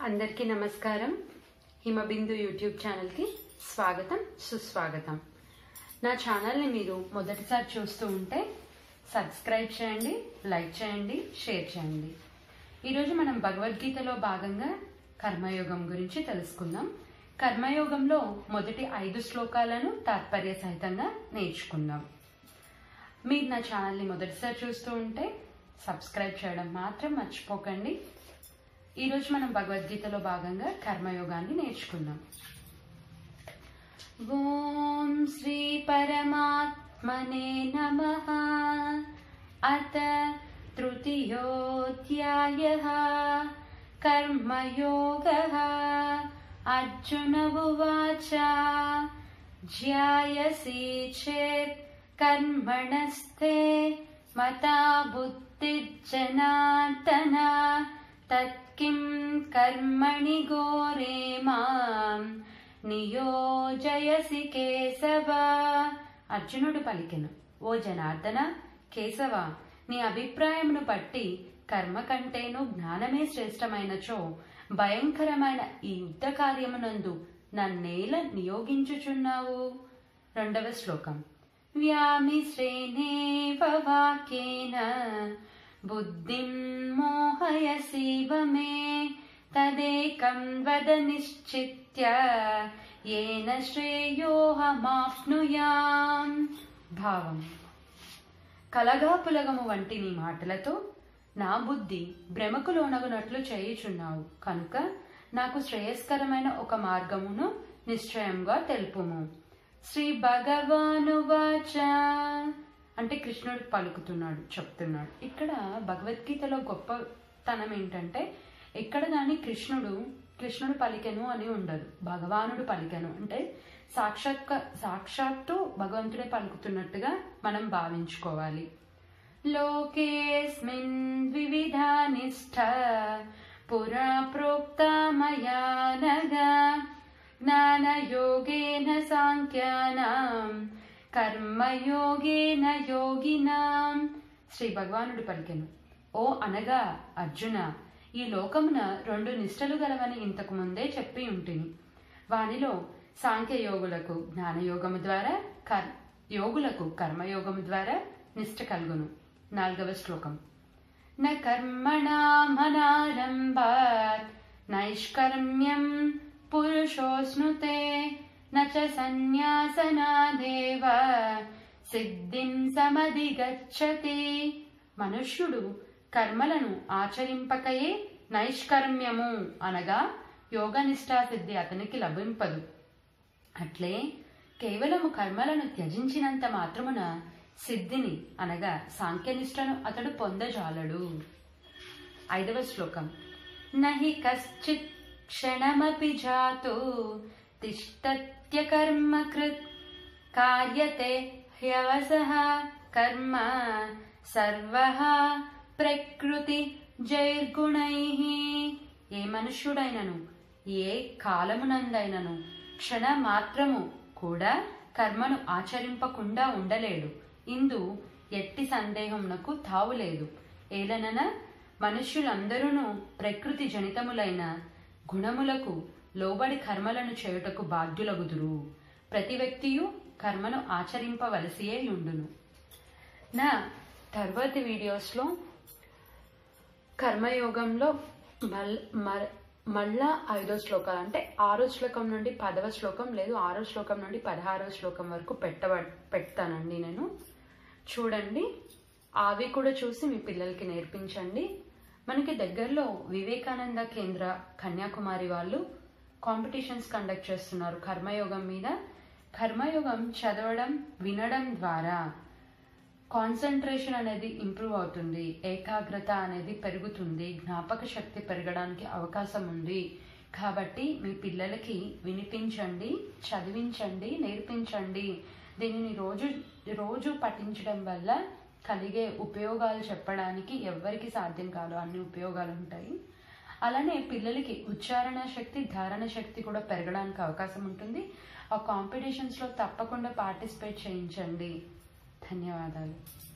అందరికీ నమస్కారం హిమబిందు యూట్యూబ్ ఛానల్కి స్వాగతం సుస్వాగతం నా ఛానల్ని మీరు మొదటిసారి చూస్తూ ఉంటే సబ్స్క్రైబ్ చేయండి లైక్ చేయండి షేర్ చేయండి ఈరోజు మనం భగవద్గీతలో భాగంగా కర్మయోగం గురించి తెలుసుకుందాం కర్మయోగంలో మొదటి ఐదు శ్లోకాలను తాత్పర్య సహితంగా నేర్చుకుందాం మీరు నా ఛానల్ని మొదటిసారి చూస్తూ ఉంటే సబ్స్క్రైబ్ చేయడం మాత్రం మర్చిపోకండి ఈరోజు మనం భగవద్గీతలో భాగంగా కర్మయోగాన్ని నేర్చుకుందాం ఓం శ్రీ పరమాత్మనే నమ అత తృతీయోధ్యాయ కర్మయోగ అర్జున ఉవాచ ధ్యాయసి చేత్ కర్మణస్థే మతా బుద్ధిర్జనార్దన తత్కిం కర్మణి ఘోరే మాం నియోజయసి కేశవ అర్జునుడు పలికెను ఓ జనార్దన కేశవ నీ అభిప్రాయమును బట్టి కర్మ కంటేను జ్ఞానమే శ్రేష్టమైనచో భయంకరమైన ఈ యుద్ధ కార్యమునందు నన్నేల నియోగించుచున్నావు రెండవ శ్లోకం వ్యామిశ్రేణేవ వాక్యేన బుద్ధిం మోహయసీవ మే తదేకం వద నిశ్చిత్య ఏన శ్రేయోహమాప్నుయాం భావం కలగాపులగము వంటి నీ మాటలతో నా బుద్ధి భ్రమకు లోనగునట్లు చేయుచున్నావు కనుక నాకు శ్రేయస్కరమైన ఒక మార్గమును నిశ్చయంగా తెలుపుము శ్రీ భగవానువాచ అంటే కృష్ణుడు పలుకుతున్నాడు చెప్తున్నాడు ఇక్కడ భగవద్గీతలో గొప్పతనం ఏంటంటే ఎక్కడ కానీ కృష్ణుడు కృష్ణుడు పలికెను అని ఉండదు భగవానుడు పలికెను అంటే సాక్షాత్ సాక్షాత్తు భగవంతుడే పలుకుతున్నట్టుగా మనం భావించుకోవాలి లోకేస్మిన్ వివిధా నిష్ఠ పురా ప్రోక్త మయా నగ జ్ఞానయోగేన సాంఖ్యానాం కర్మయోగేన యోగినాం శ్రీ భగవానుడు పలికెను ఓ అనగా అర్జున ఈ లోకమున రెండు నిష్టలు గలవని ఇంతకు ముందే చెప్పి ఉంటిని వానిలో సాంఖ్యయోగులకు జ్ఞానయోగము ద్వారా కర్ యోగులకు కర్మయోగము ద్వారా నిష్ట కలుగును నాలుగవ శ్లోకం న కర్మణామనారంభాత్ నైష్కర్మ్యం పురుషోస్నుతే న చ సన్యాసనాదేవ సిద్ధిం సమధిగచ్చతి మనుష్యుడు కర్మలను ఆచరింపకయే నైష్కర్మ్యము అనగా యోగనిష్టా సిద్ధి అతనికి లభింపదు అట్లే కేవలము కర్మలను త్యజించినంత మాత్రమున సిద్ధిని అనగా సాంఖ్యనిష్టను అతడు పొందజాలడు ఐదవ శ్లోకం నహి కశ్చిత్ క్షణమపి జాతు తిష్టత్య కర్మ కృత్ కార్యతే హ్యవసః కర్మ సర్వః ప్రకృతి జైర్గుణై ఏ మనుష్యుడైనను ఏ కాలమునందైనను క్షణ మాత్రము కూడా కర్మను ఆచరింపకుండా ఉండలేడు ఇందు ఎట్టి సందేహమునకు తావులేదు ఏలనన మనుష్యులందరూ ప్రకృతి జనితములైన గుణములకు లోబడి కర్మలను చేయుటకు బాధ్యులగుదురు ప్రతి వ్యక్తియు కర్మను ఆచరింపవలసియే ఉండును నా తర్వాతి వీడియోస్లో కర్మయోగంలో మల్ మర్- మళ్ళా ఐదో శ్లోకాలు అంటే ఆరో శ్లోకం నుండి పదవ శ్లోకం లేదు ఆరో శ్లోకం నుండి పదహారో శ్లోకం వరకు పెట్టబ పెడతానండి నేను చూడండి అవి కూడా చూసి మీ పిల్లలకి నేర్పించండి మనకి దగ్గరలో వివేకానంద కేంద్ర కన్యాకుమారి వాళ్ళు కాంపిటీషన్స్ కండక్ట్ చేస్తున్నారు కర్మయోగం మీద కర్మయోగం చదవడం వినడం ద్వారా కాన్సన్ట్రేషన్ అనేది ఇంప్రూవ్ అవుతుంది ఏకాగ్రత అనేది పెరుగుతుంది జ్ఞాపక శక్తి పెరగడానికి అవకాశం ఉంది కాబట్టి మీ పిల్లలకి వినిపించండి చదివించండి నేర్పించండి దీనిని రోజు రోజు పఠించడం వల్ల కలిగే ఉపయోగాలు చెప్పడానికి ఎవ్వరికి సాధ్యం కాదు అన్ని ఉపయోగాలు ఉంటాయి అలానే పిల్లలకి ఉచ్చారణ శక్తి ధారణ శక్తి కూడా పెరగడానికి అవకాశం ఉంటుంది ఆ కాంపిటీషన్స్లో తప్పకుండా పార్టిసిపేట్ చేయించండి ధన్యవాదాలు